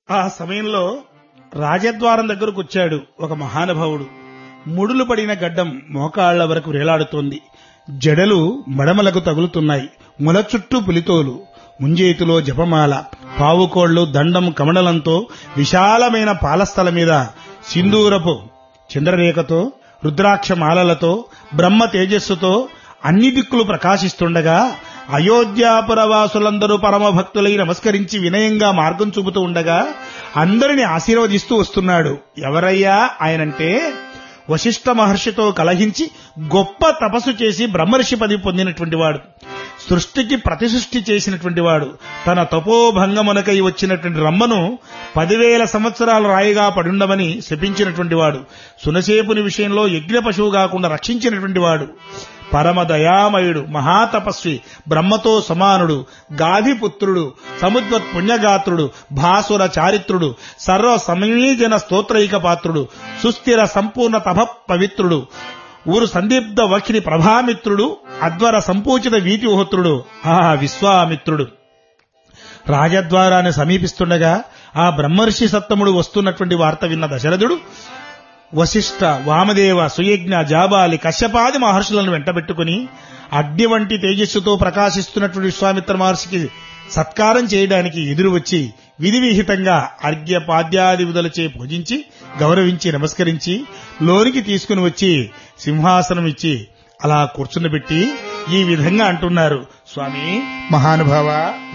ఆ సమయంలో రాజద్వారం దగ్గరకు వచ్చాడు ఒక మహానుభావుడు ముడులు పడిన గడ్డం మోకాళ్ల వరకు వేలాడుతోంది జడలు మడమలకు తగులుతున్నాయి ముల చుట్టూ పులితోలు ముంజేతిలో జపమాల పావుకోళ్లు దండం కమడలంతో విశాలమైన పాలస్థల మీద సింధూరపు చంద్రరేఖతో రుద్రాక్ష మాలలతో బ్రహ్మ తేజస్సుతో అన్ని దిక్కులు ప్రకాశిస్తుండగా అయోధ్యాపురవాసులందరూ పరమ భక్తులై నమస్కరించి వినయంగా మార్గం చూపుతూ ఉండగా అందరిని ఆశీర్వదిస్తూ వస్తున్నాడు ఎవరయ్యా ఆయనంటే వశిష్ఠ మహర్షితో కలహించి గొప్ప తపస్సు చేసి బ్రహ్మర్షి పదవి పొందినటువంటి వాడు సృష్టికి ప్రతిసృష్టి చేసినటువంటి వాడు తన తపోభంగమునకై వచ్చినటువంటి రమ్మను పదివేల సంవత్సరాల రాయిగా పడుండమని శపించినటువంటి వాడు సునసేపుని విషయంలో యజ్ఞ పశువు కాకుండా రక్షించినటువంటి వాడు పరమ దయామయుడు మహాతపస్వి బ్రహ్మతో సమానుడు గాధిపుత్రుడు సముద్వత్ పుణ్యగాత్రుడు భాసుర చారిత్రుడు సర్వ సమీజన స్తోత్రైక పాత్రుడు సుస్థిర సంపూర్ణ తప పవిత్రుడు ఊరు సందీప్త వక్షిని ప్రభామిత్రుడు అద్వర సంపూచిత వీతిహోత్రుడు ఆ విశ్వామిత్రుడు రాజద్వారాన్ని సమీపిస్తుండగా ఆ బ్రహ్మర్షి సత్తముడు వస్తున్నటువంటి వార్త విన్న దశరథుడు వశిష్ఠ వామదేవ సుయజ్ఞ జాబాలి కశ్యపాది మహర్షులను వెంటబెట్టుకుని అగ్ని వంటి తేజస్సుతో ప్రకాశిస్తున్నటువంటి విశ్వామిత్ర మహర్షికి సత్కారం చేయడానికి ఎదురు వచ్చి విధి విహితంగా అర్ఘ్య పాద్యాది విధులచే పూజించి గౌరవించి నమస్కరించి లోనికి తీసుకుని వచ్చి సింహాసనం ఇచ్చి అలా కూర్చుండబెట్టి ఈ విధంగా అంటున్నారు స్వామి మహానుభావ